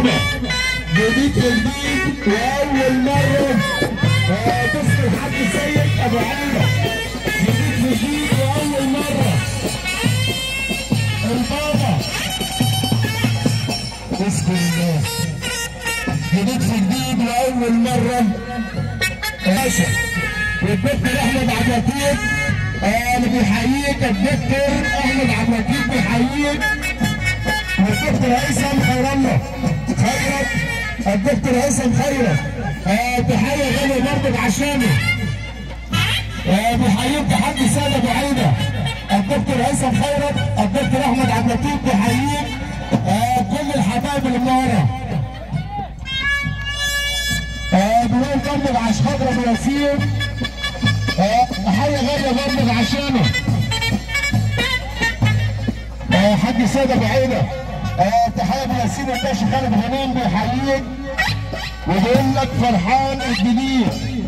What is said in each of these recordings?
البابا جديد جديد واول مره آه، تسمع الحاج سيد ابو عينه جديد جديد واول مره البابا بسم الله جديد جديد واول مره باشا والدكتور احمد عبد اللطيف آه، اللي بيحييك الدكتور احمد عبد اللطيف بيحييك والدكتور هيثم خير الله خيرت الدكتور هيثم خيرت آه، تحيه غاليه برضك عشانه آه، بيحييك حاج ساده ابو عيده الدكتور هيثم خيرت الدكتور احمد عبد اللطيف بيحييك آه، كل الحبايب اللي منوره آه، بنقول برضك عش خضرة ابو ياسين آه، تحيه غاليه برضك عشانه آه، حاج سيد ابو عيده آه، تحيه ابو ياسين الباشا خالد غنيم بيحييك وبيقول لك فرحان الجديد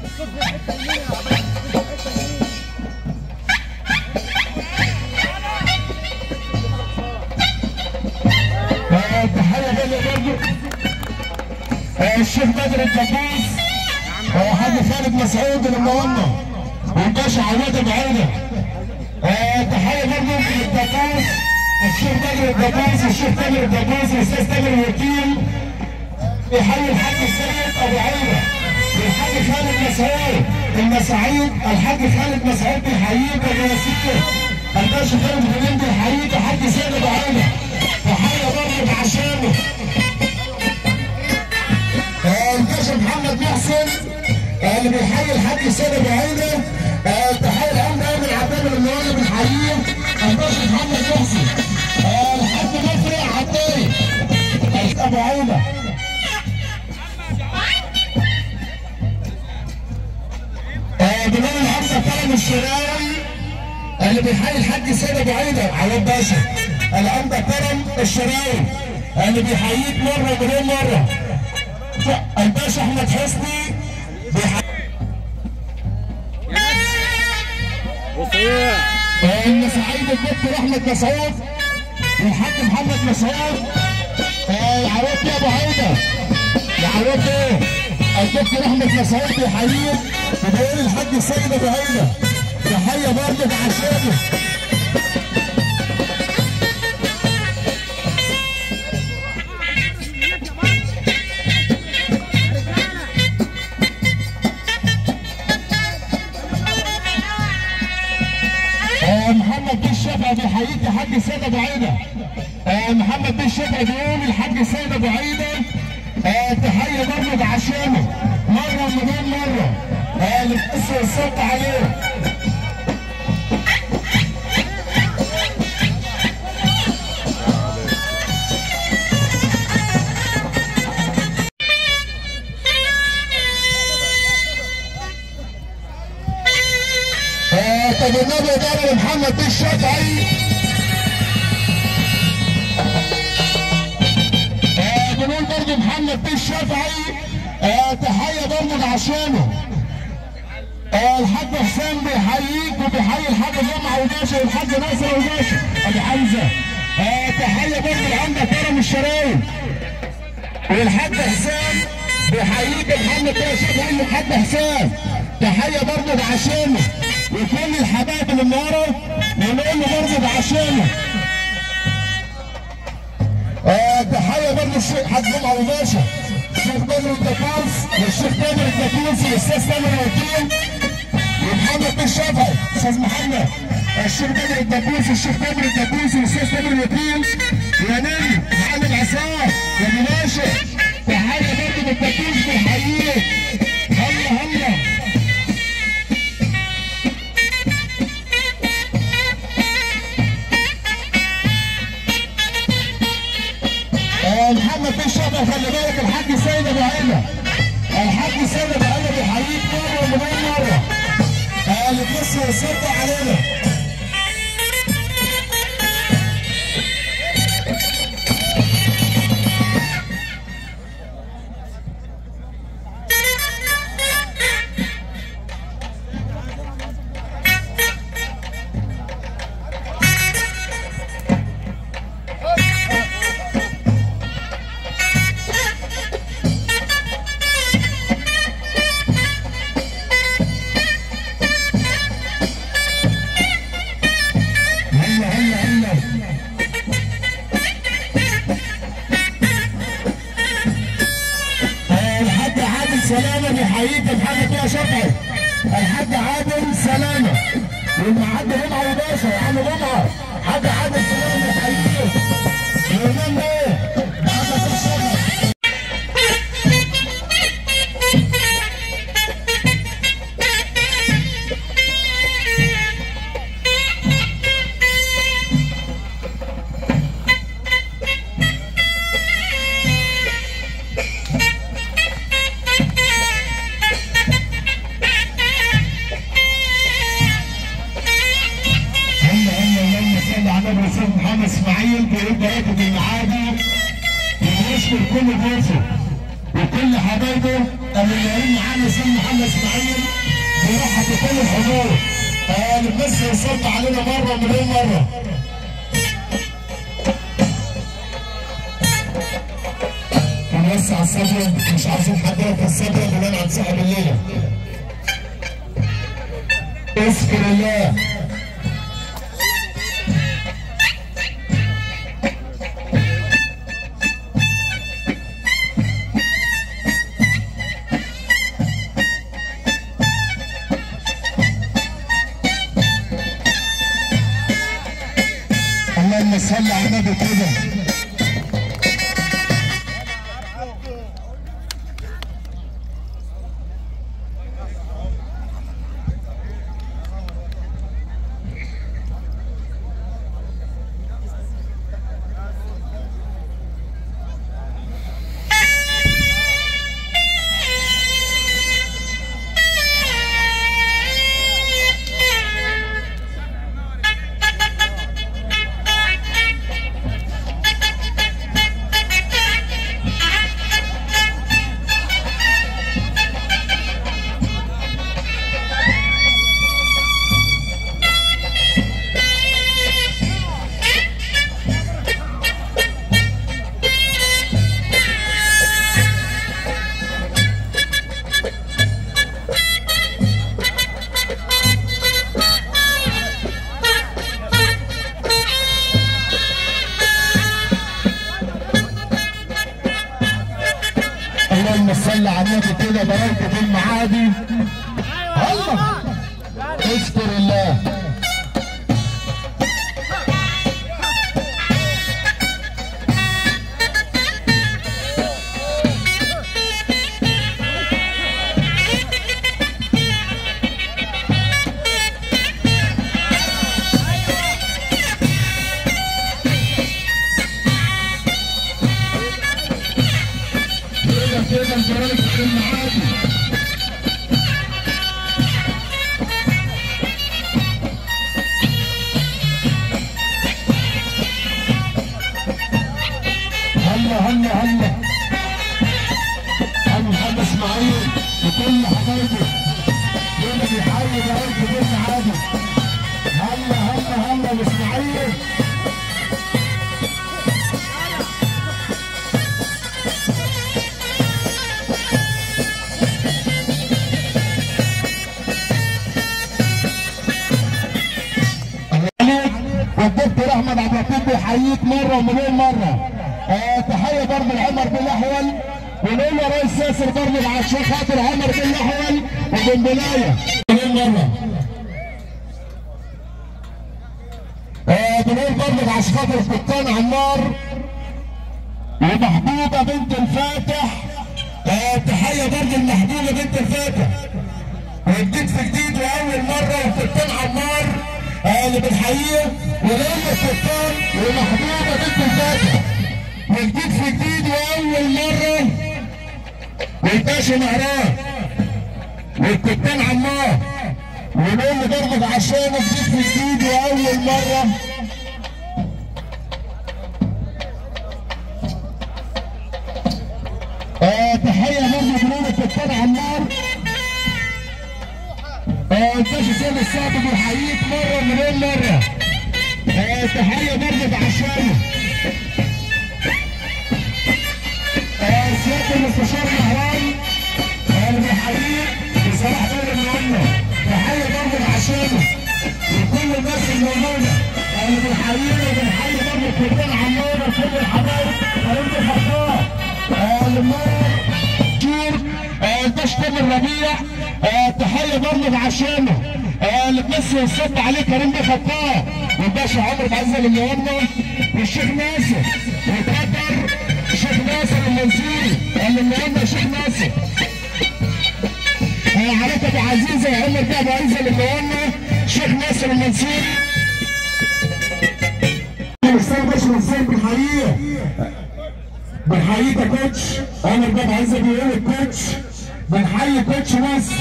آه، تحيه غاليه برضه آه، الشيخ بدر الدبوس آه، حاج خالد مسعود اللي منورنا والباشا عواد ابو عيده آه، تحيه برضه للدبوس الشيخ بدر الدبوس الشيخ تامر الدبوس الاستاذ تامر الوكيل بيحيي الحاج السيد ابو عيده الحاج خالد مسعود المساعيد الحاج خالد مسعود بيحييك يا سته الباشا خالد غنيم بيحييك الحاج سيد ابو عيده تحيه برضه عشانه آه، الباشا محمد محسن آه، اللي بيحيي الحاج سيد ابو عيده آه، تحيه الامن امن عباد المنوره بنحييه الباشا محمد محسن آه، الحاج مفرق عطاري آه، ابو عيده آه، بنقول الحمزه كرم الشراوي اللي بيحيي الحاج سيد ابو عيده عواد باشا الامضه كرم الشراوي اللي بيحييك مره ومليون مره الباشا احمد حسني بيحيي وصيح ان سعيد الدكتور احمد مسعود والحاج محمد مسعود آه، يا عواد يا ابو عيده يا عواد ايه الدكتور احمد مسعود بيحييك وبيقول الحاج سيد ابو عيده تحيه برضه عشانه آه، محمد بن الشافعي بيحييك يا حاج سيد ابو عيده آه، محمد بن الشافعي بيقول الحاج سيد ابو عيده آه، تحيه برضه عشانه مره مليون مره آه، اللي بتأثر الصوت عليه آه، طب النبي ده محمد بن الشافعي آه، بنقول برضه محمد بن الشافعي آه، تحيه برضه عشانه آه، الحاج حسام بيحييك وبيحيي الحاج جمعه وباشا والحاج ناصر وباشا ابو حمزه آه، تحيه برضه لعندك كرم الشراوي والحاج حسام بيحييك محمد بن الشافعي والحاج حسام تحيه برضه عشانه وكل الحبايب اللي منوره ونقول له برضه عشانه آه، تحيه برضه الشيخ حاج جمعه وباشا الشيخ بدر الدكوس والشيخ تامر الدكوس والاستاذ تامر الوكيل ومحمد بن شافعي استاذ محمد الشيخ بدر الدكوس الشيخ تامر الدكوس والاستاذ تامر الوكيل يا نبي محمد عصام يا ابو باشا تحيه برضه بالدكوس بيحييك هلا هلا آه، محمد بن شافعي خلي بالك الحاج سيد ابو عيله الحاج سيد ابو عيله بيحييك مره ومليون مره آه، اللي بص يصدق علينا سلامه بيحييك الحاج فيها شفعي الحاج عادل سلامه والحاج جمعه وباشا يا عم جمعه حاج عادل سلامه بيحييك الامام ايه؟ محمد فيها شفعي هلا هلا اللهم صل على النبي سيدنا محمد اسماعيل بيقول بركه المعادي ويشكر كل ضيوفه وكل حبايبه اللي جايين معانا سيدنا محمد اسماعيل بيرحب بكل الحضور آه المصري يصب علينا مره مليون مره ونوسع الصدر مش عايزين حد يقف الصدر بناء عن صاحب الليله اذكر الله اللهم صل على النبي كده اللهم صل على النبي كده بركة المعادي الله اذكر الله كده كده بركة المعادي هلا هلا هلا عم محمد اسماعيل وكل حبايبي دول بيحيي بركة المعادي هلا هلا هلا اسماعيل عليك والدكتور احمد عبد اللطيف بيحييك مره ومليون مره آه تحيه برضه لعمر بن الاحول ونقول له رئيس ياسر برضه عشان خاطر عمر بن الاحول وبنبلايه مليون مره آه بنقول برضه عشان خاطر القبطان عمار ومحبوبه بنت الفاتح آه تحيه برضه لمحبوبه بنت الفاتح وجديد في جديد واول مره القبطان عمار آه اللي بنحييه ولما القبطان ومحبوبه بنت الفاتح وجديد في جديد واول مره والباشا مهران والقبطان عمار ونقول برضه عشانه جديد في جديد واول مره آه تحيه برضه بنقول القبطان عمار آه الباشا سامي الصعب بيحييك مره مليون مره آه تحيه برضه عشانه آه سياده المستشار مهران آه اللي بيحييك بصلاح بر النهارده تحيه برضه عشانه وكل الناس الموجوده آه اللي بيحيينا وبنحيي برضه القبطان عمار وكل الحبايب آه انت خطاب آه المرة شور آه الباشا تحيه برضه عشانه آه اللي بنص الصب عليه كريم بيه خطاب والباشا عمرو معزل المنور والشيخ ناصر وقطر الشيخ ناصر المنصوري اللي منور الشيخ ناصر آه عليك ابو عزيزه يا عمر بيه ابو عزيزه اللي منور الشيخ ناصر المنصوري الاستاذ باشا ازاي بالحقيقه بنحييك يا كوتش عمر بيه ابو عزيزه بيقول الكوتش بنحيي كوتش مصر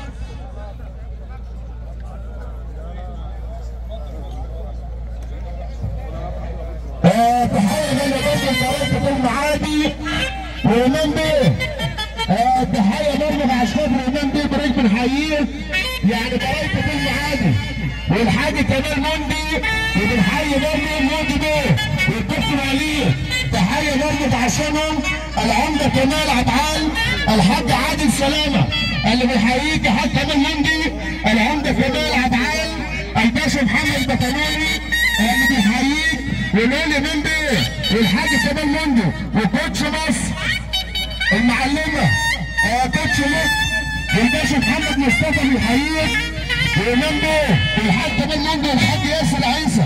آه، تحية من الراجل طريقة المعادي وإمام بيه آه، تحية برضه مع الشيخ وإمام بيه بريك بنحييه يعني طريقة المعادي والحاج كمال مندي وبنحيي برضه مندي بيه والدكتور علي تحية برضه عشانهم العمدة كمال عبعال الحاج عادل سلامة اللي بنحييك يا حاج كمال مندي العمدة كمال عبعال الباشا محمد بطلاني اللي بيحييك ولولي مندي والحاج كمال مندي وكوتش مصر المعلمة آه كوتش مصر والباشا محمد مصطفى بيحييك ومندي والحاج كمال مندي والحاج ياسر عيسى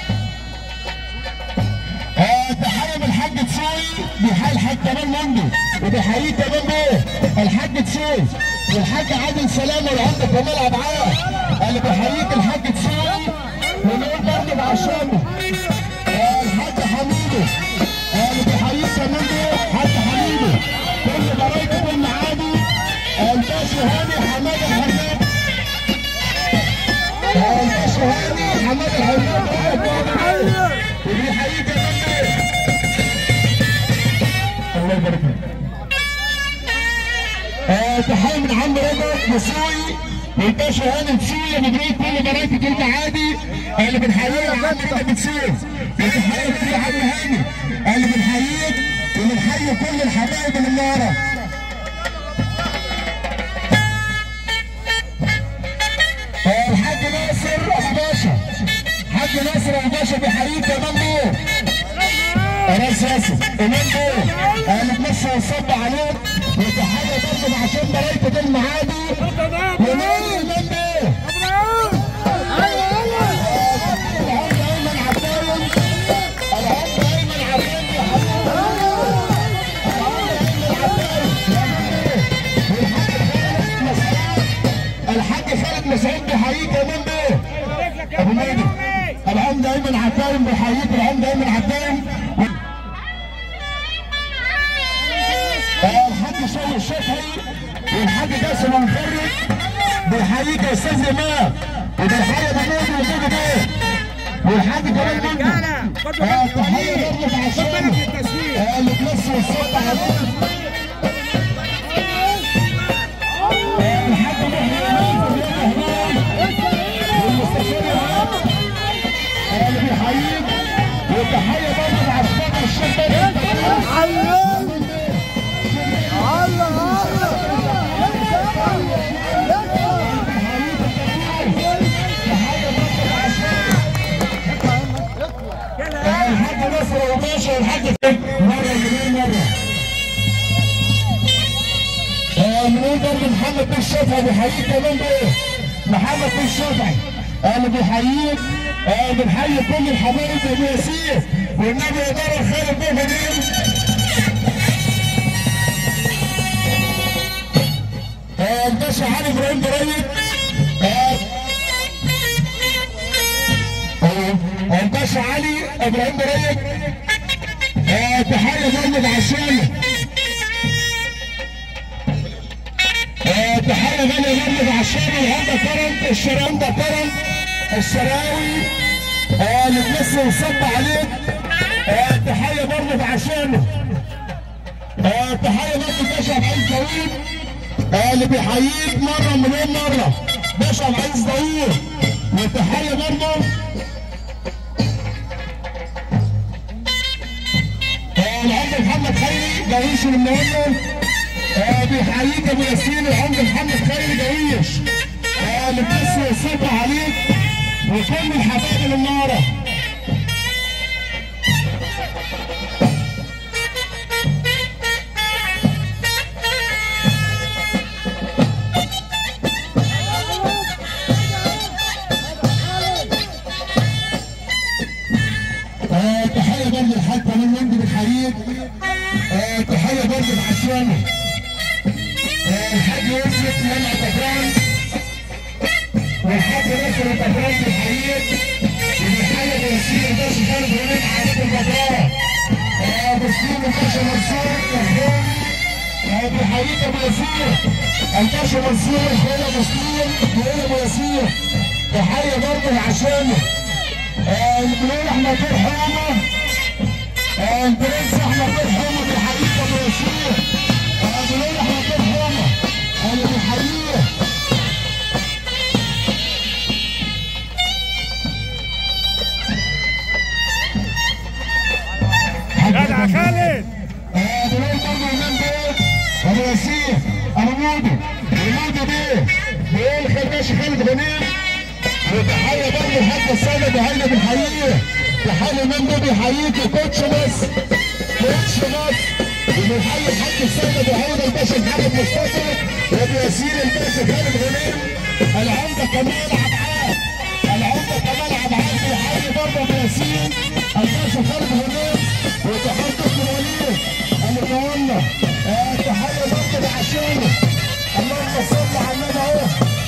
آه تحية من الحاج تسوي بيحيي الحاج كمال مندي وبيحييه كمان بيه الحاج تسوي والحاج عادل سلامة والعمدة كمال عبعال اللي بيحييك الحاج تسوي ونقول برضه بعشانه الحاج حميدو اللي بيحييك كمان ده حاج حميدو كل برايته كل معادي الباشا هاني حماد الحماد الباشا هاني حماد الحماد وبيحييك كمان ده الله يبارك فيك آه، تحية من عم رضا مسوي والباشا هاني تسوي مبروك كل برايته المعادي اللي بنحييه عم رضا تسوي وتحية من عم هاني اللي بنحييك وبنحيي كل الحبايب اللي ورا آه، الحاج ناصر ابو باشا حاج ناصر ابو باشا بيحييك يا مندو راس ياسر امام بيه اللي بنص وصب عليك وتحية برضه عشان برايته المعادي ونقول امام بيه العمد ايمن عباين العمد ايمن عباين يا حبيبي الحاج خالد مسعود بيحييك يا امام بيه ابو ميدو العمد ايمن عباين بيحييك العمد ايمن عباين الحاج شوقي الشافعي والحاج جاسم المفرد بيحييك يا استاذ امام وبيحيي بنودي وزوجي بيه والحاج كمان منجو اه تحيه برضه عشان آه، اللي بنص والصوت عليه آه، الحاج محمد يوسف يا هلال والمستشار العام آه، اللي بيحييك وتحيه برضه عشان الشيخ بدر الحاج نصر وباشا والحاج فك مره منين مره آه، منين برضه محمد بن الشافعي بيحييك كمان بايه؟ محمد بن الشافعي اللي بيحييك آه، بنحيي كل الحبايب ابو ياسين والنبي اداره خالد بن فديل آه، الباشا علي ابراهيم بريد آه، آه، الباشا علي ابراهيم بريد آه، تحيه برضه عشانه آه، تحيه غاليه برضه عشانه الهندة كرم الشراندة كرم الشراوي آه، اللي تمس وصب عليك آه، تحيه برضه عشانه آه، تحيه برضه باشا عبد العزيز داوود آه، اللي بيحييك مره مليون مره باشا عبد العزيز داوود وتحيه برضه آه، العمده محمد خيري جويش المنور آه، بيحييك ابو ياسين العمده محمد خيري جويش آه، اللي بس وصب عليك وكل الحبايب اللي منوره برضه العشواني آه، الحاج يوسف منع طفران والحاج ناصر الطفران بيحييك وبيحيي بياسين الباشا خالد غنيم عبد الجبار ابو سليم الباشا منصور اخوان آه، بيحييك ابو ياسين الباشا منصور اخوان ابو سليم اخوان ابو ياسين تحيه برضه العشاني آه، البلول احمد طول حومه آه، البرنس احمد طول حومه بيحييك ابو ياسين آه، البلول احمد طول حومه اللي بيحييه جدع خالد آه، بلول برضه امام بيه ابو ياسين ابو مودو ومودو بيه بيقول خلباشي خالد غنيم وتحية برضه الحاج السيد وهيدا بيحييه تحية امام بيه بيحييك وكوتش مصر كوتش مصر وبيحيي الحاج السيد وهيدا الباشا محمد مصطفى وابو ياسين الباشا خالد غنيم العمدة كمال عبعاد العمدة كمال عبعاد بيحيي برضه ابو ياسين الباشا خالد غنيم وتحية طفل وليد اللي جوانا آه، تحية برضه لعشانه اللهم صل على النبي اهو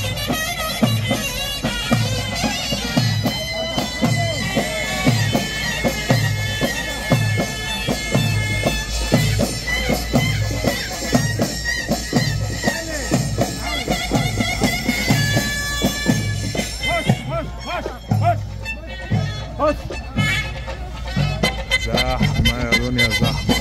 خش خش خش خش خش زحمة يا دنيا زحمة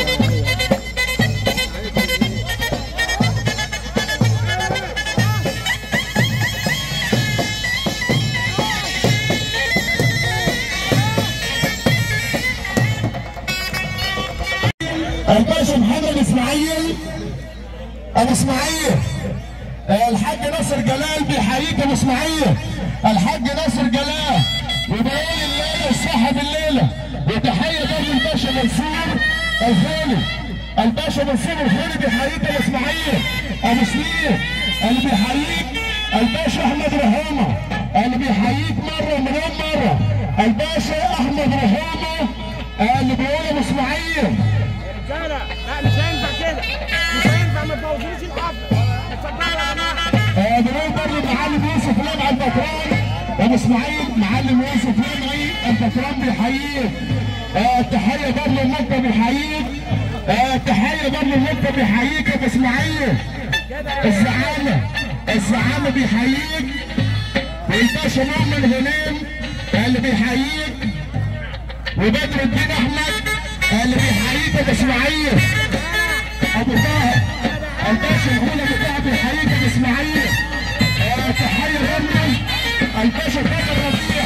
الباشا محمد اسماعيل ابو اسماعيل آه، الحاج ناصر جلال بيحييك ابو اسماعيل الحاج ناصر جلال وبيقول الليله وصاحب الليله وتحيه برضه الباشا منصور الخولي الباشا منصور الخولي بيحييك ابو اسماعيل ابو سليم اللي بيحييك الباشا احمد رهامه اللي بيحييك مره مليون مره الباشا احمد رهامه اللي بيقول ابو اسماعيل رجاله لا مش هينفع كده مش هينفع ما تبوظوش الحفله اتفضلوا يا جماعه آه، بنقول برضه معلم يوسف لمعي البطران ابو اسماعيل معلم يوسف لمعي البطران بيحييك آه تحيه برضه المكه بيحييك آه تحيه برضه المكه بيحييك يا ابو اسماعيل الزعامه الزعامه بيحييك والباشا مؤمن غنيم اللي بيحييك وبدر الدين احمد اللي بيحييك يا ابو اسماعيل ابو طه الباشا الاولى بتاع بيحييك ابو اسماعيل آه، تحيه غني الباشا تامر ربيع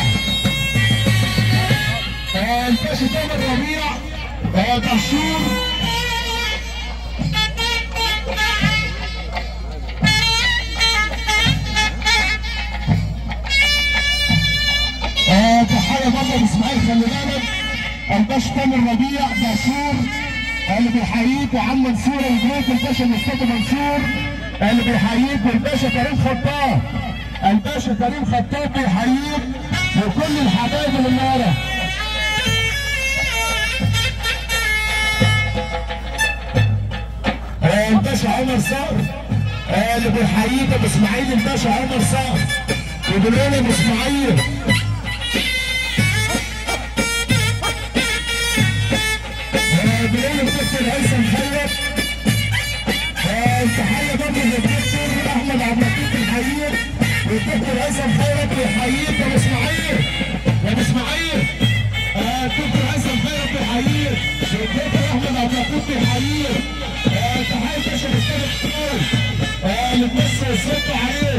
آه، الباشا تامر ربيع آه، دهشور آه، تحيه برضه لاسماعيل خلي بالك الباشا تامر ربيع دهشور اللي بيحييك وعم منصور الجريت الباشا مصطفى منصور اللي بيحييك والباشا كريم خطاب الباشا كريم خطاب بيحييك وكل الحبايب اللي ورا آه، الباشا عمر صقر آه، اللي بيحييك ابو اسماعيل الباشا عمر صقر وبنقول ابو اسماعيل آه، بنقول الدكتور هيثم خير آه، تحيه برضه للدكتور احمد عبد اللطيف الحقيق والدكتور هيثم خيرت بيحييك يا ابو اسماعيل يا ابو اسماعيل آه، الدكتور هيثم خيرت بيحييك والدكتور احمد عبد اللطيف بيحييك آه، تحيه باشا الاستاذ الدكتور آه، اللي تمثل الصوت عليه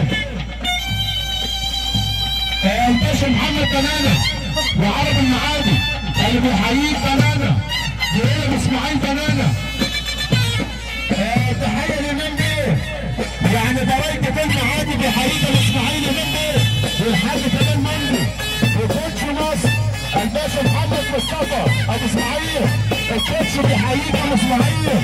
آه، الباشا محمد بنانا وعرب المعادي اللي بيحييك بنانا بيقول ابو اسماعيل بنانا آه، تحيه لامام بيه يعني برايكة المعادي بيحييك ابو اسماعيل امام بيه والحاج كمان مندي وكوتش مصر الباشا محمد مصطفى ابو اسماعيل الكوتش بيحييك ابو اسماعيل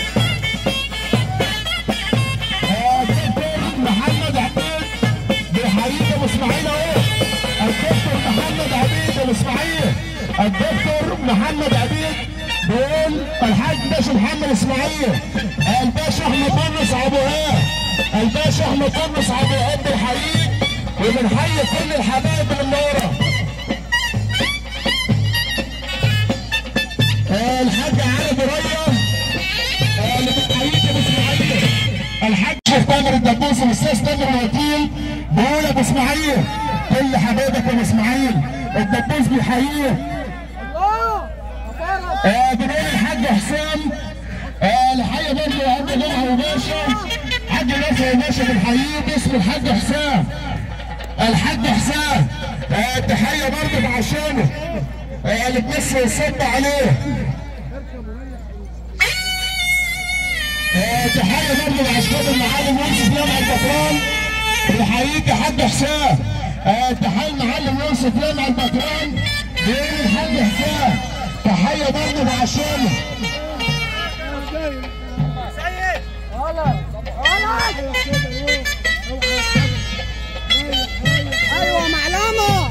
آه، الدكتور محمد عبيد بيحييك ابو اسماعيل اهو الدكتور محمد عبيد ابو اسماعيل الدكتور محمد عبيد بيقول الحاج باشا محمد اسماعيل اسماعيل الباشا احمد طرس ابو ايهاب الباشا احمد طرس ابو ايهاب بنحييك وبنحيي كل الحبايب اللي منوره آه، الحاج علي بريه آه، اللي بتحييك يا ابو اسماعيل الحاج شيخ تامر الدبوس الاستاذ تامر الوكيل بيقول يا ابو اسماعيل كل حبايبك يا ابو اسماعيل الدبوس بيحييك الله فرج آه، بنقول الحاج حسام آه، الحقيقه برضه عند جمعه وباشا حاج ناصر وباشا بنحييه باسم الحاج حسام الحاج حسام آه، تحيه برضه عشانه آه، اللي تمسي الصب عليه آه، تحيه برضه لعشان المعلم يوسف لمع البطران بنحييك يا حاج حسام آه، تحيه المعلم يوسف لمع البطران بيقول الحاج حسام تحيه برضه لعشانه سيد غلط غلط ايوه معلمه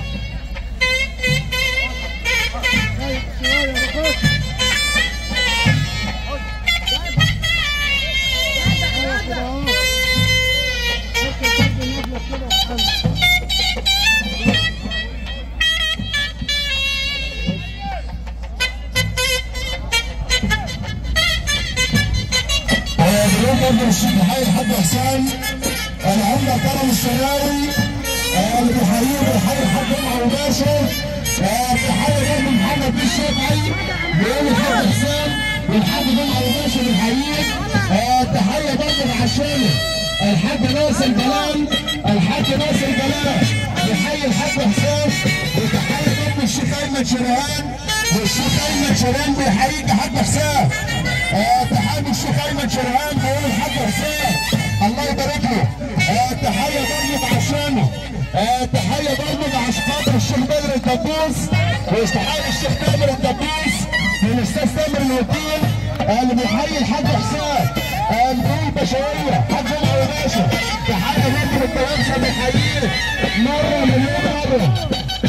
اليوم برضه الشيخ بحيي الحاج حسام العمده كرم الشناوي آه، اللي بيحييه بيحيي الحاج جمعه وباشا آه، بيحيي برضه محمد بن شافعي بيقول الحاج حسام والحاج جمعه وباشا بيحييه آه، تحيه برضه لعشانه الحاج ناصر جلال الحاج ناصر جلال بيحيي الحاج حسام وتحيه برضه الشيخ ايمن شرهان والشيخ ايمن شرهان بيحييك يا حاج حسام آه، تحيه الشيخ ايمن شرهان بيقول الحاج حسام الله يبارك له آه، تحيه برضه عشانه آه، تحيه برضه عشان خاطر الشيخ بدر الدبوس وتحيه الشيخ تامر الدبوس والاستاذ تامر الوكيل آه، اللي بيحيي الحاج حسام آه، بيقول بشويه حاج جمعه وباشا تحيه برضه للتوانسه بيحييه مره مليون مره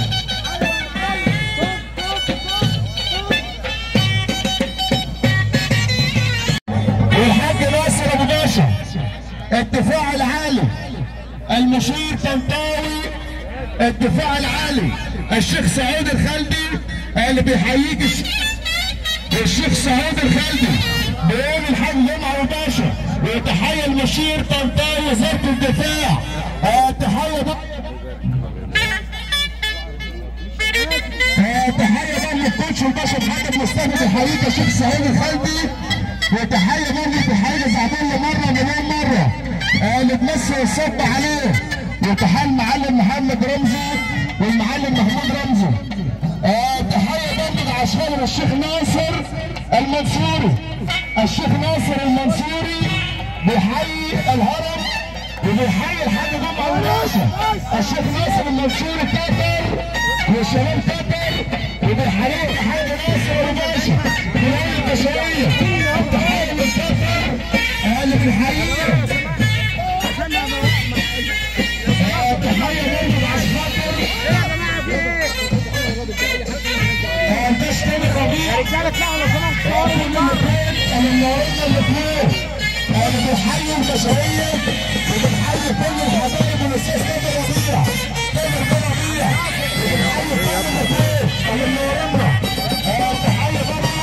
والحاج ناصر ابو باشا الدفاع العالي المشير طنطاوي الدفاع العالي الشيخ سعود الخلدي اللي بيحييك الش- الشيخ سعود الخلدي بيقول الحاج جمعه وباشا وتحيه المشير طنطاوي وزاره الدفاع آه، تحيه بقى آه، تحيه بقى للكوتش الباشا محمد مصطفى بيحييك يا شيخ سعود الخلدي وتحيه برضه تحيه زعبله مره مليون مره آه، اللي تمثل الصب عليه وتحيه المعلم محمد رمزي والمعلم محمود رمزي آه، تحيه برضه لعشان الشيخ ناصر المنصوري الشيخ ناصر المنصوري بيحيي الهرم وبيحيي الحاج جمعه وناشا الشيخ ناصر المنصوري كتر والشباب كتر وبيحيي الحاج ناصر وناشا بيحيي البشريه التحيه من كتر آه، اللي بيحييه آه، تحيه برضه لعشان يا جماعه في ايه؟ آه، ده شكل ربيع رجاله اطلعوا لو سمحتوا اول الاثنين انا النهارده الاثنين انا بنحيي البشريه وبنحيي كل الحبايب والاستاذ تامر ربيع تامر بن ربيع وبنحيي كل الاثنين انا النهارده آه، تحيه برضه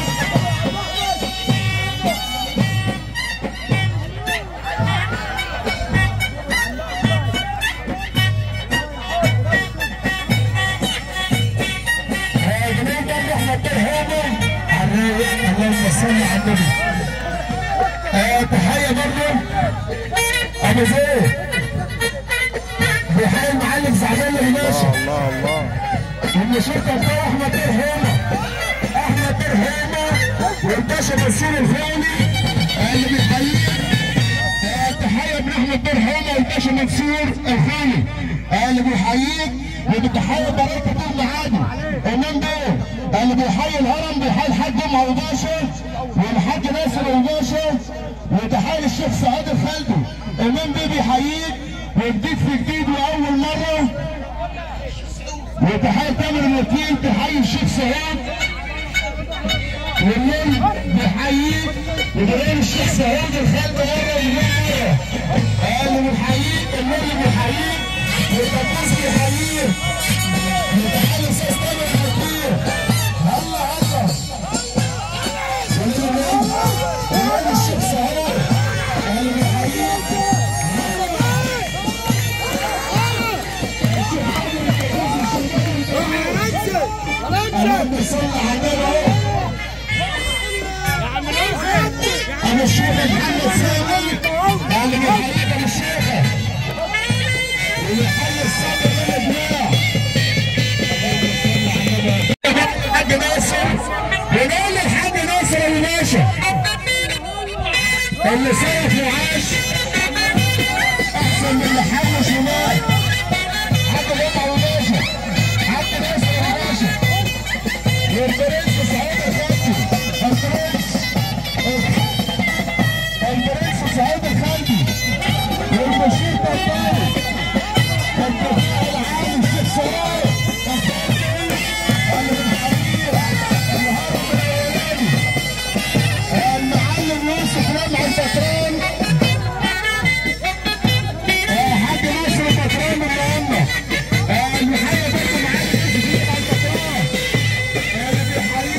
آه، جميل برضه احمد ترهيبه على الرايق اللهم صل على النبي آه، تحيه برضه ابو زيد بيحيي المعلم سعدان الهلاشي الله الله والمشير بتاع احمد ترهيمه احمد ترهيمه والباشا مسير الفولي آه، اللي بيحييه آه، تحيه من احمد ترهيمه والباشا منصور الفولي آه، اللي بيحييك وبتحيه بركه طول معادي امام دول اللي بيحيي الهرم بيحيي الحاج جمعه وباشا والحاج ناصر وباشا وتحيه الشيخ سعاد الخلدي امام بيه بيحييك وجديد في جديد واول مره وتحية تامر الوكيل تحيي الشيخ سعود والليل بيحييك بدليل الشيخ سعود الخالد مره من مره قال له بنحييك النبي بيحييك والقدوس بيحييك متعالي استاذ تامر الفقير هلا هلا ولاد الشيخ سعود قال له بيحييك اللهم صل على النبي يا عم نوسف انا الشيخ محمد سامي قال لي بيحييك انا الشيخ ويحيي الصبر من الابناء الحاج ناصر ونقول للحاج ناصر ابو باشا اللي صرف وعاش احسن من اللي حوش ومات حاج بابا ابو باشا حاج ناصر ابو باشا والبرنس سعيد الخالدي البرنس البرنس سعيد الخالدي والبشير بطاري والدفاع العالي الشيخ سرايا المعلم يوسف لمع البطران حاج ناصر البطران من الأمة المحيي برضه معلم يوسف لمع البطران اللي بيحيي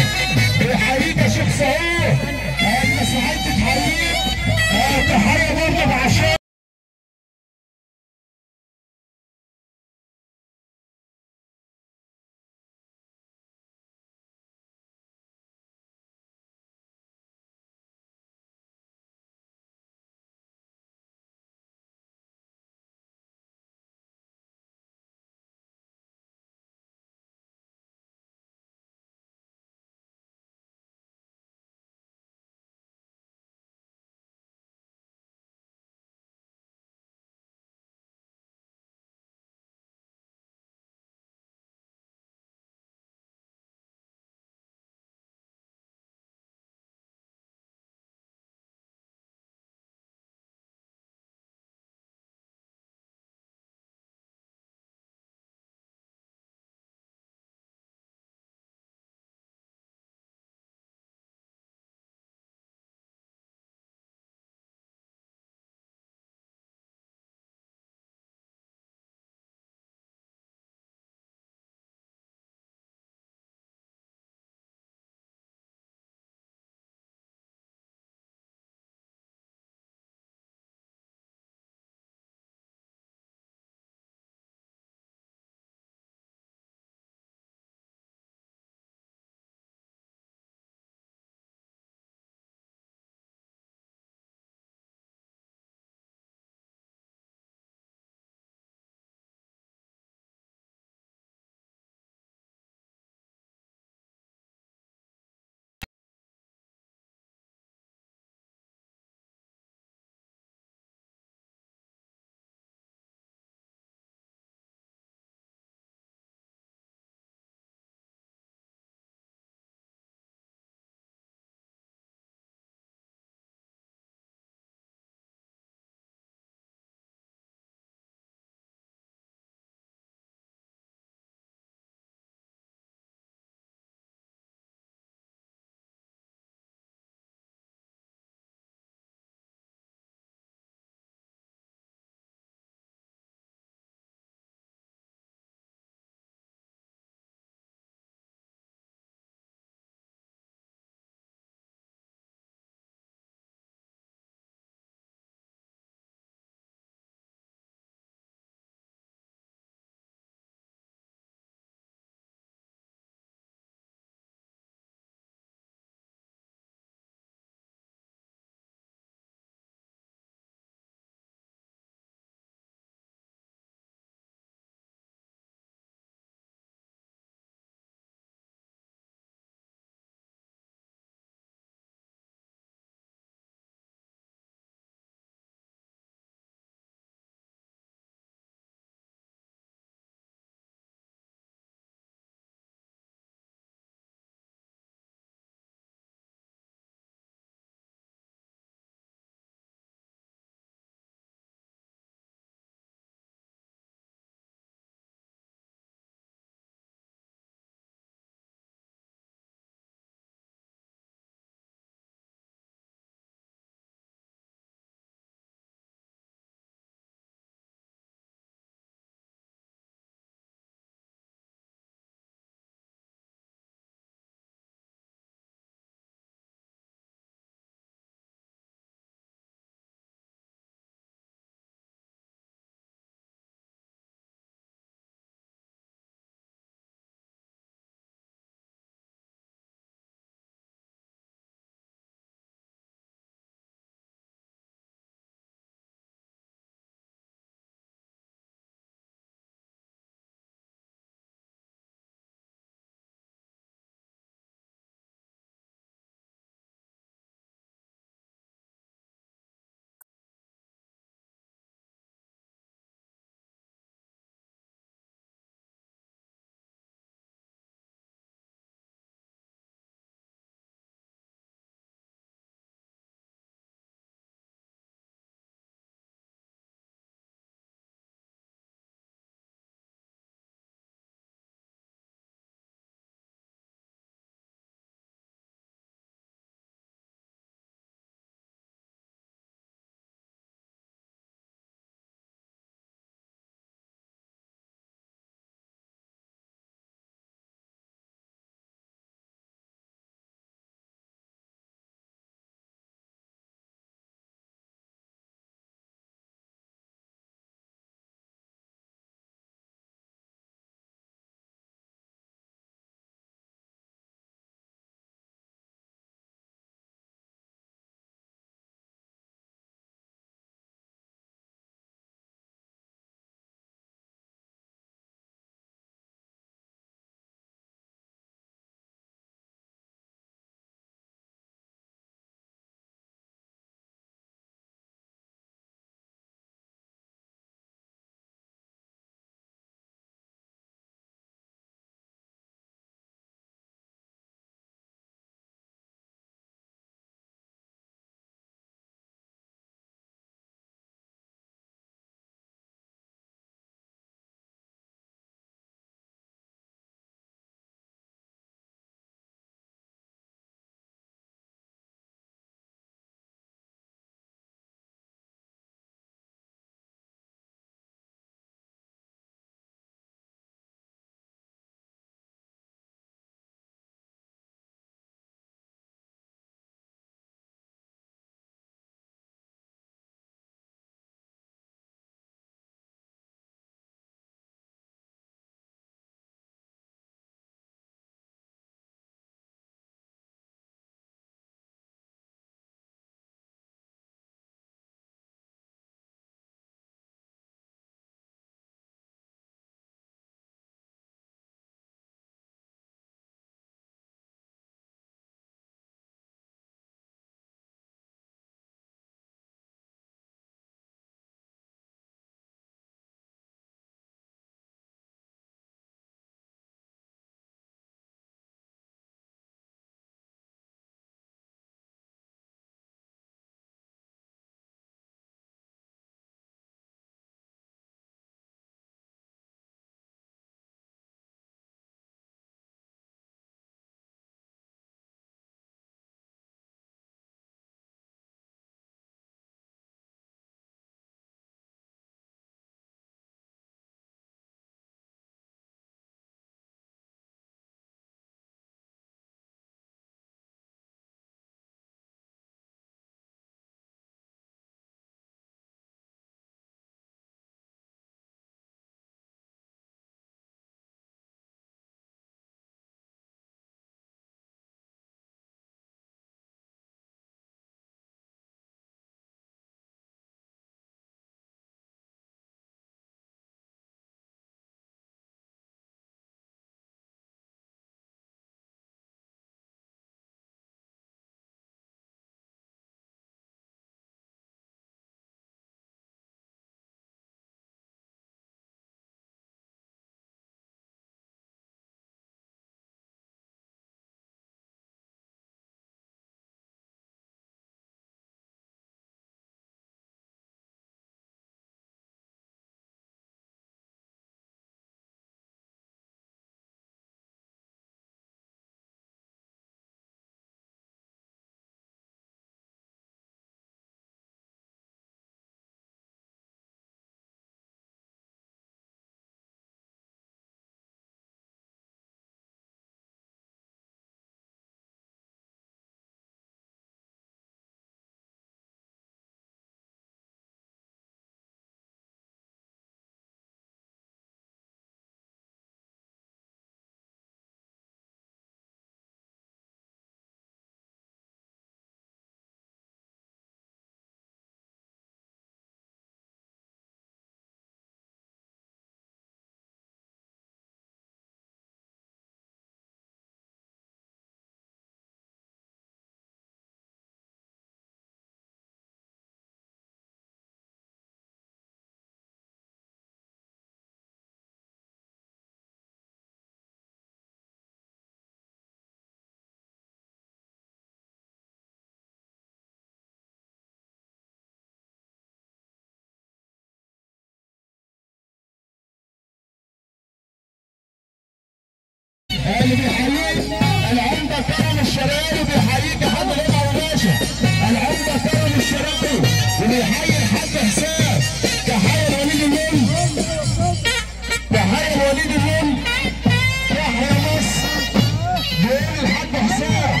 اللي بيحييك العمده كرم الشراوي بيحييك يا حاج رضا وباشا العمده كرم الشراوي وبيحيي الحاج حسام تحيه وليد الملك تحيه وليد الملك تحيه مصر بيقول الحاج حسام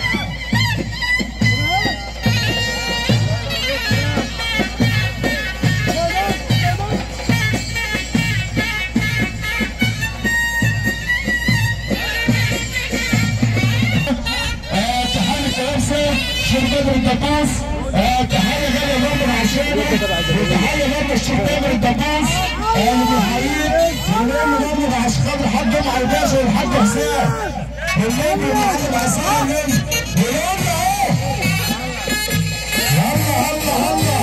آه، تحية كويسة شيخ بدر الدبوس آه، تحية غالية برضه عشانه وتحية برضه الشيخ بدر الدبوس آه، اللي بيحييك ونعمل برضه عشان خاطر الحاج جمعة الباشا والحاج حسام والنبي والمعلم عصام ونقول له اهو هلا هلا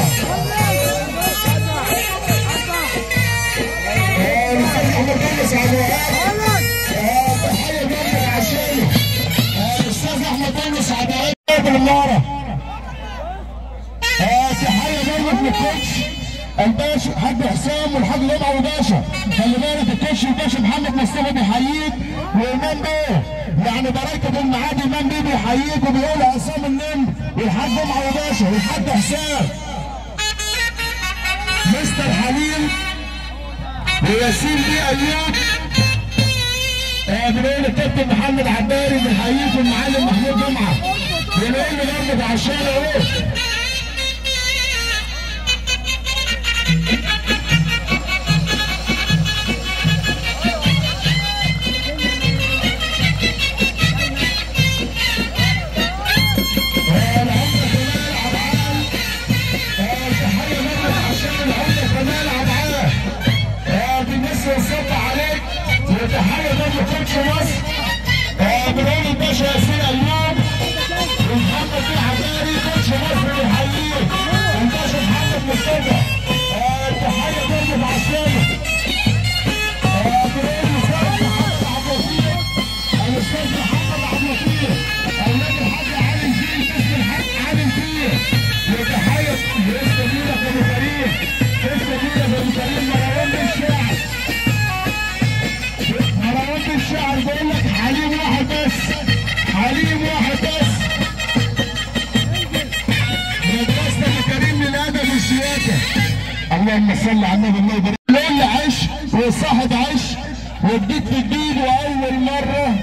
هلا آه، الاستاذ محمد يونس عبد الوهاب آه، تحية برضه عشانه آه، الاستاذ احمد يونس عبد الوهاب بالمناره آه، تحيه برضه للكوتش الباشا حاج حسام والحاج جمعه وباشا خلي بالك الكوتش الباشا محمد مصطفى بيحييك وامام بيه يعني بركه المعادي امام بيه بيحييك وبيقول عصام النمر والحاج جمعه وباشا والحاج حسام مستر حليم وياسين بيه ايوب آه، بنقول الكابتن محمد عباري بنحييكم المعلم محمود جمعه بنقول له برضه عشان اهو العمدة كمال عبعال آه، تحية منك عشان العمدة كمال عبعال آه، بالنسبة للصوت عليك وتحية برضه كوتش مصر آه، بنقول الباشا ياسين ايوب ومحمد بن عباري كوتش مصر بيحييك الباشا محمد مصطفى آه، تحية برضه بعشانه آه، بنقول الاستاذ محمد عبد اللطيف الاستاذ محمد عبد اللطيف اولاد الحاج علي الفيل اسم الحاج علي الفيل وتحية اسم مينا ابو كريم اسم مينا ابو كريم مروان بن الشاعر مروان بن الشاعر بيقول لك حليم واحد بس حليم واحد بس مدرسة الكريم للأدب والسياسة اللهم صل على النبي الله يبارك ليل عيش وصاحب عيش وجديد في جديد وأول مرة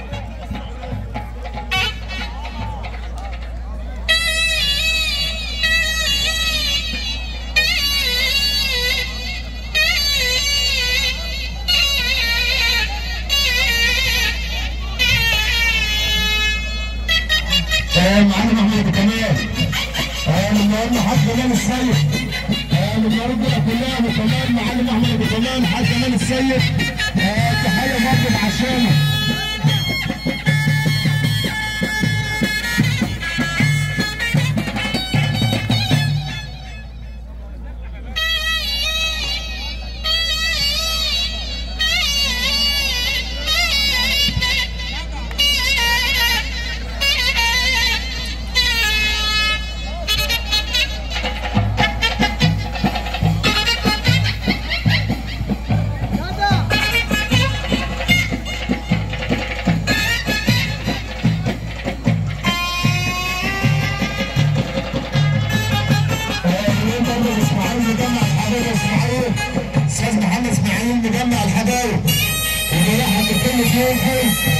آه، معانا محمد ابو كمال آه، النهارده حاج جمال السيد آه، النهارده كلها ابو كمال معلم احمد ابو كمال حاج جمال السيد آه، تحيه برضه عشانه اليوم برضه اسماعيل مجمع الحبايب اسماعيل استاذ محمد اسماعيل مجمع الحبايب وبيرحب بكل ضيوفه